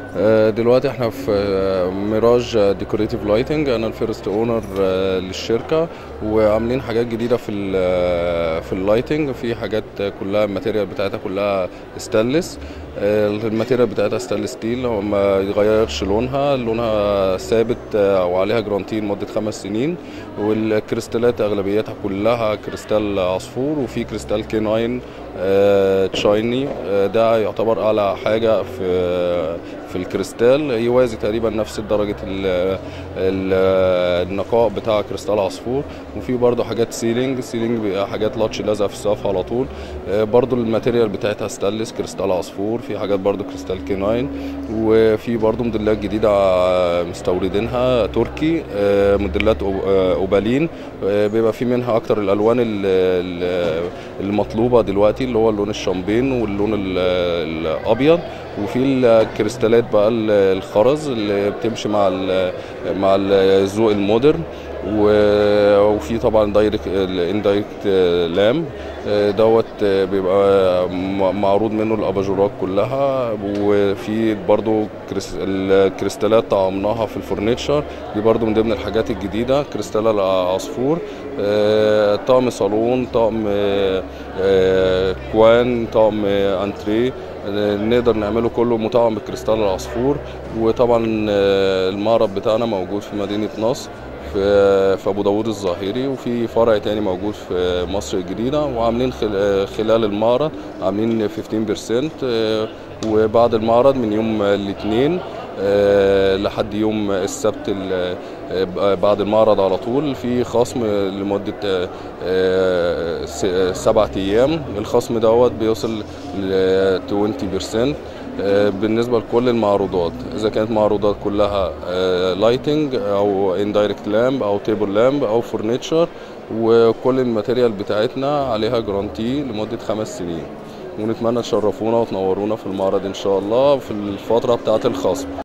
آه، دلوقتي احنا في آه، ميراج ديكوريتيف لايتنج انا الفيرست اونر للشركه وعاملين حاجات جديده في ال في اللايتنج في حاجات كلها الماتيريال بتاعتها كلها ستانلس الماتيريال بتاعتها ستانلس ستيل ما يتغيرش لونها لونها ثابت آه، وعليها جرانتي لمده خمس سنين والكريستالات اغلبيتها كلها كريستال عصفور وفي كريستال كي 9 آه، تشايني آه، ده يعتبر اعلى حاجه في في الكريستال يوازي تقريبا نفس درجه ال ال النقاء بتاع كريستال عصفور وفي برضه حاجات سيلينج سيلينج بيبقى حاجات لاتش لازقه في السقف على طول آه، برضه الماتيريال بتاعتها ستانلس كريستال عصفور في حاجات برضه كريستال كي 9 وفي برضه موديلات جديده آه، مستوردينها تركي آه، موديلات أو- آه، اوبالين آه، بيبقى في منها اكتر الالوان ال- ال- المطلوبه دلوقتي اللي هو اللون الشامبين واللون ال- الابيض وفي الكريستالات بقى ال- الخرز اللي بتمشي مع ال مع الذوق المودرن و- وفي طبعا دايركت الاندايركت لام دوت بيبقى م- معروض منه الاباجورات كلها وفي برضو كريس- الكريستالات طعمناها في الفurniture دي برضو من ضمن الحاجات الجديده كريستال العصفور آه، طقم صالون طقم آه، آه، كوان طقم آه، انتريه آه، نقدر نعمله كله مطعم بكريستال العصفور وطبعا آه، المعرض بتاعنا موجود في مدينة نصر في في ابو داوود الظاهري وفي فرع تاني موجود في مصر الجديدة وعاملين خل- آه، خلال المعرض عاملين 15% آه، وبعد المعرض من يوم الاثنين آه، لحد يوم السبت ال- آه، بعد المعرض على طول في خصم لمدة آه، آه، س- آه، سبعة أيام الخصم دوت بيوصل ل 20% آه، بالنسبة لكل المعروضات إذا كانت معروضات كلها لايتنج أو اندايركت لامب أو تيبل لامب أو فرنتشر وكل الماتيريال بتاعتنا عليها جرانتي لمدة خمس سنين ونتمنى تشرفونا وتنورونا في المعرض إن شاء الله في الفترة بتاعة الخصم